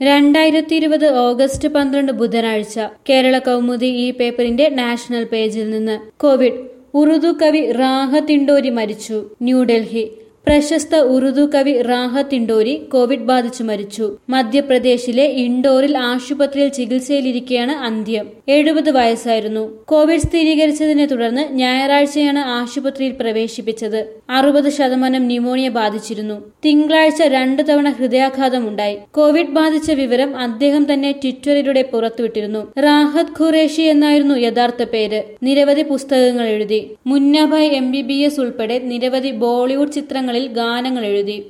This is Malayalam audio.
രണ്ടായിരത്തി ഇരുപത് ഓഗസ്റ്റ് പന്ത്രണ്ട് ബുധനാഴ്ച കേരള കൗമുദി ഈ പേപ്പറിന്റെ നാഷണൽ പേജിൽ നിന്ന് കോവിഡ് ഉറുദു കവി റാഹത്ത് ഇൻഡോരി മരിച്ചു ന്യൂഡൽഹി പ്രശസ്ത ഉറുദു കവി റാഹത്ത് ഇൻഡോരി കോവിഡ് ബാധിച്ചു മരിച്ചു മധ്യപ്രദേശിലെ ഇൻഡോറിൽ ആശുപത്രിയിൽ ചികിത്സയിലിരിക്കെയാണ് അന്ത്യം എഴുപത് വയസ്സായിരുന്നു കോവിഡ് സ്ഥിരീകരിച്ചതിനെ തുടർന്ന് ഞായറാഴ്ചയാണ് ആശുപത്രിയിൽ പ്രവേശിപ്പിച്ചത് അറുപത് ശതമാനം ന്യൂമോണിയ ബാധിച്ചിരുന്നു തിങ്കളാഴ്ച രണ്ടു തവണ ഹൃദയാഘാതമുണ്ടായി കോവിഡ് ബാധിച്ച വിവരം അദ്ദേഹം തന്നെ ട്വിറ്ററിലൂടെ പുറത്തുവിട്ടിരുന്നു റാഹത്ത് ഖുറേഷി എന്നായിരുന്നു യഥാർത്ഥ പേര് നിരവധി പുസ്തകങ്ങൾ എഴുതി Munnabhai M B B S ഉൾപ്പെടെ നിരവധി ബോളിവുഡ് ചിത്രങ്ങളിൽ ഗാനങ്ങൾ എഴുതി